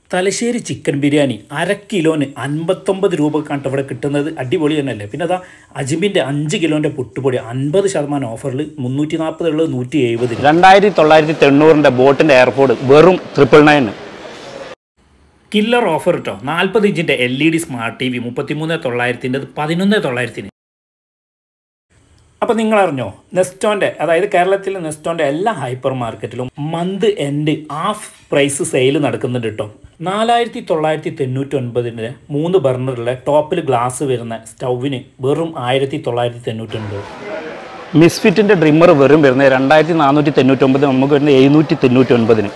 Thalassery chicken biryani അര കിലോന് അൻപത്തൊമ്പത് രൂപക്കാണ് ഇവിടെ കിട്ടുന്നത് അടിപൊളി തന്നെയല്ലേ പിന്നെ അതാ അജിമിൻ്റെ അഞ്ച് കിലോൻ്റെ പുട്ടുപൊടി അൻപത് ശതമാനം ഓഫറിൽ മുന്നൂറ്റി നാൽപ്പത് ഉള്ളത് നൂറ്റി എഴുപതിന് രണ്ടായിരത്തി തൊള്ളായിരത്തി തൊണ്ണൂറിൻ്റെ ബോട്ടിൻ്റെ എയർപോർട്ട് വെറും ട്രിപ്പിൾ നയൻ കില്ലർ ഓഫർ കേട്ടോ നാൽപ്പത് ഇഞ്ചിൻ്റെ L E D smart T V മുപ്പത്തിമൂന്ന് തൊള്ളായിരത്തിൻ്റെ പതിനൊന്ന് തൊള്ളായിരത്തിന് അപ്പോൾ നിങ്ങൾ അറിഞ്ഞോ നെസ്റ്റോൻ്റെ അതായത് കേരളത്തിലെ നെസ്റ്റോൻ്റെ എല്ലാ ഹൈപ്പർ മാർക്കറ്റിലും month end half price sale നടക്കുന്നുണ്ട് കേട്ടോ നാലായിരത്തി തൊള്ളായിരത്തി തൊണ്ണൂറ്റി ഒൻപതിൻ്റെ മൂന്ന് ബർണറിലെ ടോപ്പിൽ ഗ്ലാസ് വരുന്ന സ്റ്റൗവിന് വെറും ആയിരത്തി തൊള്ളായിരത്തി തൊണ്ണൂറ്റി ഒൻപത് മിസ്ഫിറ്റിൻ്റെ ഡ്രിമ്മർ വെറും വരുന്നത് രണ്ടായിരത്തി നാനൂറ്റി തൊണ്ണൂറ്റൊമ്പത് നമുക്ക് വരുന്നത് എഴുന്നൂറ്റി തൊണ്ണൂറ്റി ഒൻപതിന്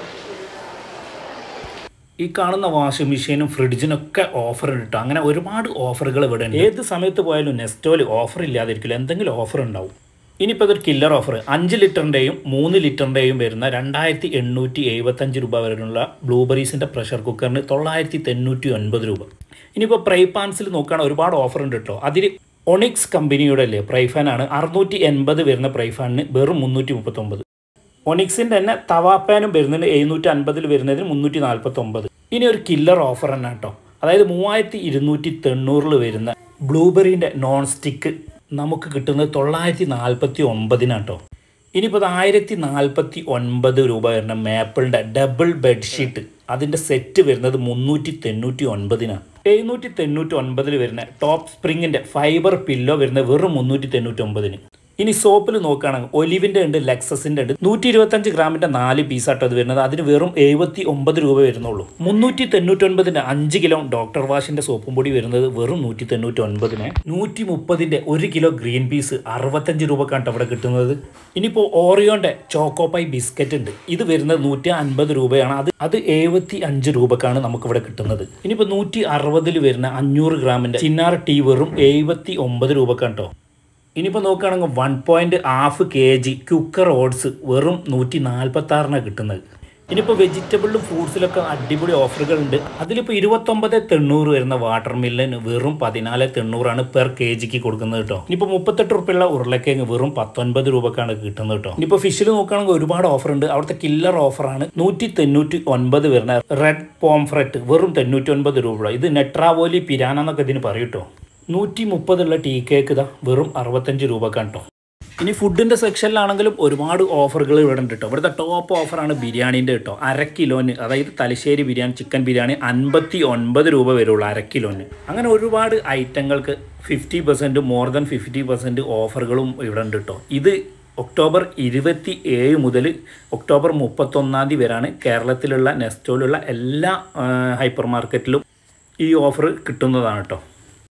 ഈ കാണുന്ന വാഷിംഗ് മെഷീനും ഫ്രിഡ്ജിനൊക്കെ ഓഫർ ഉണ്ട് കേട്ടോ അങ്ങനെ ഒരുപാട് ഓഫറുകൾ ഇവിടെ ഉണ്ട് ഏത് സമയത്ത് പോയാലും നെസ്റ്റോയിൽ ഓഫർ ഇല്ലാതിരിക്കില്ല എന്തെങ്കിലും ഓഫർ ഉണ്ടാവും ഇനിയിപ്പോൾ ഇതൊരു കില്ലർ ഓഫർ അഞ്ച് ലിറ്ററിൻ്റെയും മൂന്ന് ലിറ്ററിൻ്റെയും വരുന്ന രണ്ടായിരത്തി എണ്ണൂറ്റി എഴുപത്തഞ്ച് രൂപ വരെയുള്ള ബ്ലൂബെറീസിൻ്റെ പ്രഷർ കുക്കറിന് തൊള്ളായിരത്തി തൊണ്ണൂറ്റി ഒൻപത് രൂപ ഇനിയിപ്പോൾ പ്രൈ പാൻസിൽ നോക്കുകയാണെങ്കിൽ ഒരുപാട് ഓഫർ ഉണ്ട് കേട്ടോ അതിൽ ഒണിക്സ് കമ്പനിയുടെ അല്ലേ പ്രൈ ഫാനാണ് അറുന്നൂറ്റി എൺപത് വരുന്ന പ്രൈ ഫാനിന് വെറും മുന്നൂറ്റി മുപ്പത്തൊമ്പത് ഒണിക്സിൻ്റെ തന്നെ തവാപ്പാനും വരുന്നുണ്ട് എഴുന്നൂറ്റി അൻപതിൽ വരുന്നതിന് മുന്നൂറ്റി നാൽപ്പത്തൊമ്പത് ഇനി ഒരു കില്ലർ ഓഫർ തന്നെ കേട്ടോ അതായത് മൂവായിരത്തി ഇരുന്നൂറ്റി തൊണ്ണൂറിൽ വരുന്ന ബ്ലൂബെറീൻ്റെ നോൺ സ്റ്റിക്ക് നമുക്ക് കിട്ടുന്നത് തൊള്ളായിരത്തി നാൽപ്പത്തി ഒമ്പതിനാട്ടോ ഇനിയിപ്പോൾ ഇത് ആയിരത്തി നാൽപ്പത്തി ഒൻപത് രൂപ വരുന്ന മേപ്പിളിൻ്റെ ഡബിൾ ബെഡ്ഷീറ്റ് അതിൻ്റെ സെറ്റ് വരുന്നത് മുന്നൂറ്റി തൊണ്ണൂറ്റി ഒൻപതിനാണ് എഴുന്നൂറ്റി തൊണ്ണൂറ്റി ഒൻപതിൽ വരുന്ന ടോപ്പ് സ്പ്രിങ്ങിൻ്റെ ഫൈബർ പില്ലോ വരുന്നത് വെറും മുന്നൂറ്റി തൊണ്ണൂറ്റി ഒമ്പതിന് ഇനി സോപ്പിൽ നോക്കുകയാണെങ്കിൽ ഒലിവിൻ്റെ ഉണ്ട് ലെക്സസിൻ്റെ ഉണ്ട് നൂറ്റി ഇരുപത്തഞ്ച് ഗ്രാമിൻ്റെ നാല് പീസാട്ടോ അത് വരുന്നത് അതിന് വെറും എഴുപത്തി ഒമ്പത് രൂപ വരുന്നുള്ളൂ മുന്നൂറ്റി തൊണ്ണൂറ്റൊൻപതിൻ്റെ അഞ്ച് കിലോ ഡോക്ടർ വാഷിൻ്റെ സോപ്പും പൊടി വരുന്നത് വെറും നൂറ്റി തൊണ്ണൂറ്റി ഒൻപതിന് നൂറ്റി മുപ്പതിൻ്റെ ഒരു കിലോ ഗ്രീൻ പീസ് അറുപത്തഞ്ച് രൂപക്കാണ് അവിടെ കിട്ടുന്നത് ഇനിയിപ്പോൾ ഓറിയോൻ്റെ ചോക്കോപ്പൈ ബിസ്ക്കറ്റ് ഉണ്ട് ഇത് വരുന്നത് നൂറ്റി അൻപത് രൂപയാണ് അത് അത് എഴുപത്തി അഞ്ച് രൂപക്കാണ് നമുക്കിവിടെ കിട്ടുന്നത് ഇനിയിപ്പോൾ നൂറ്റി അറുപതിൽ വരുന്ന അഞ്ഞൂറ് ഗ്രാമിൻ്റെ ചിന്നാർ ടീ വെറും എഴുപത്തി ഒമ്പത് രൂപക്കാണ് കേട്ടോ ഇനിയിപ്പോൾ നോക്കുകയാണെങ്കിൽ one point half K G cooker oats വെറും നൂറ്റി നാൽപ്പത്താറിനാണ് കിട്ടുന്നത് ഇനിയിപ്പോൾ വെജിറ്റബിളിലും ഫ്രൂട്ട്സിലൊക്കെ അടിപൊളി ഓഫറുകൾ ഉണ്ട് അതിലിപ്പോൾ ഇരുപത്തൊമ്പത് തൊണ്ണൂറ് വരുന്ന വാട്ടർ മില്ലിന് വെറും പതിനാല് തൊണ്ണൂറാണ് പെർ കെ ജിക്ക് കൊടുക്കുന്നത് കേട്ടോ ഇനിയിപ്പോൾ മുപ്പത്തെട്ട് റുപ്യുള്ള ഉരുളക്കിഴങ്ങ് വെറും പത്തൊൻപത് രൂപക്കാണ് കിട്ടുന്നത് കേട്ടോ ഇനിയിപ്പോൾ ഫിഷിൽ നോക്കുകയാണെങ്കിൽ ഒരുപാട് ഓഫർ ഉണ്ട് അവിടുത്തെ കില്ലർ ഓഫറാണ് നൂറ്റി തൊണ്ണൂറ്റി ഒൻപത് വരുന്ന റെഡ് പോംഫ്രറ്റ് വെറും തൊണ്ണൂറ്റി ഒൻപത് രൂപ ഇത് നെട്രാവോലി പിരാന എന്നൊക്കെ ഇതിന് പറയും കേട്ടോ നൂറ്റി മുപ്പതുള്ള ടീ കേക്ക് ഇതാ വെറും അറുപത്തഞ്ച് രൂപക്കാണ് കേട്ടോ ഇനി ഫുഡിൻ്റെ സെക്ഷനിലാണെങ്കിലും ഒരുപാട് ഓഫറുകൾ ഇവിടെ ഉണ്ട് കേട്ടോ ഇവിടുത്തെ ടോപ്പ് ഓഫറാണ് ബിരിയാണീൻ്റെ കേട്ടോ അര കിലോന് അതായത് തലശ്ശേരി ബിരിയാണി ചിക്കൻ ബിരിയാണി അൻപത്തി ഒൻപത് രൂപ വരുള്ളൂ അര കിലോന് അങ്ങനെ ഒരുപാട് ഐറ്റങ്ങൾക്ക് fifty percent more than fifty percent ഓഫറുകളും ഇവിടെ ഉണ്ട് കേട്ടോ ഇത് ഒക്ടോബർ ഇരുപത്തി ഏഴ് മുതൽ ഒക്ടോബർ മുപ്പത്തൊന്നാം തീയതി വരെയാണ് കേരളത്തിലുള്ള നെസ്റ്റോയിലുള്ള എല്ലാ ഹൈപ്പർ മാർക്കറ്റിലും ഈ ഓഫർ കിട്ടുന്നതാണ് കേട്ടോ